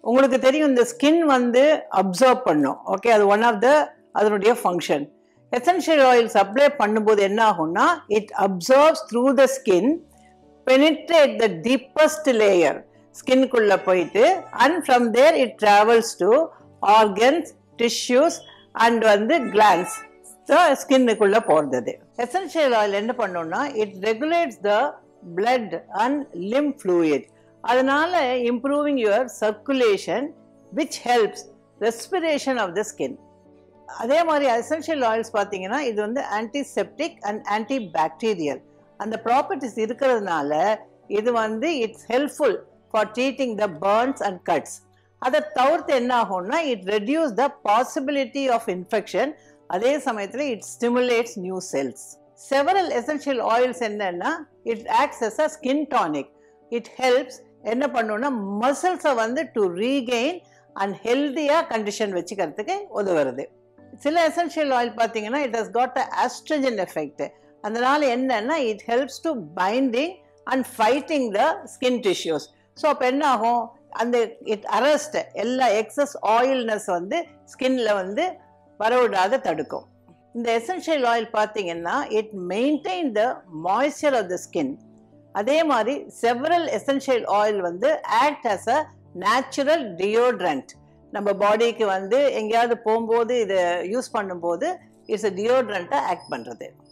உங்களுக்கு தெரியும் இந்த ஸ்கின் வந்து அப்சர்வ் பண்ணும் ஓகே அது ஒன் ஆஃப் த அதனுடைய ஃபங்க்ஷன் எசென்ஷியல் ஆயில்ஸ் அப்ளை பண்ணும்போது என்ன ஆகும்னா it absorbs through the skin penetrate the deepest layer ஸ்கின்குள்ள போயிட்டு and from there it travels to organs tissues and வந்து கிளான்ஸ் ஸ்கின்னுக்குள்ள போகிறது எசென்ஷியல் ஆயில் என்ன பண்ணும்னா it regulates the blood and limb fluid அதனால improving your circulation which helps respiration of the skin அதே மாதிரி எசென்ஷியல் ஆயில்ஸ் பார்த்தீங்கன்னா இது வந்து ஆன்டிசெப்டிக் அண்ட் ஆன்டி பாக்டீரியல் அந்த ப்ராப்பர்ட்டிஸ் இருக்கிறதுனால இது வந்து it's helpful for treating the Burns and cuts அதை தவிர்த்து என்ன ஆகும்னா it reduce the possibility of infection அதே சமயத்தில் it stimulates new cells several essential oils என்னன்னா it acts as a skin tonic it helps என்ன பண்ணுன்னா மசில்ஸை வந்து டு ரீகெயின் அண்ட் ஹெல்த்தியாக கண்டிஷன் வச்சுக்கிறதுக்கு உதவுறது சில எசென்ஷியல் ஆயில் பார்த்தீங்கன்னா it has got a oestrogen effect அதனால என்னன்னா it helps to binding and fighting the skin tissues so அப்போ என்ன ஆகும் அந்த இட் அரெஸ்ட் எல்லா எக்ஸஸ் ஆயில்னஸ் வந்து ஸ்கின்ல வந்து வரவிடாத தடுக்கும் இந்த எசென்ஷியல் ஆயில் பார்த்தீங்கன்னா it maintain the moisture of the skin அதே மாதிரி செவரல் எசென்ஷியல் ஆயில் வந்து act as a natural deodorant நம்ம பாடிக்கு வந்து எங்கேயாவது போகும்போது இதை யூஸ் பண்ணும்போது இட்ஸ் டியோட்ரண்ட்டாக ஆக்ட் பண்ணுறது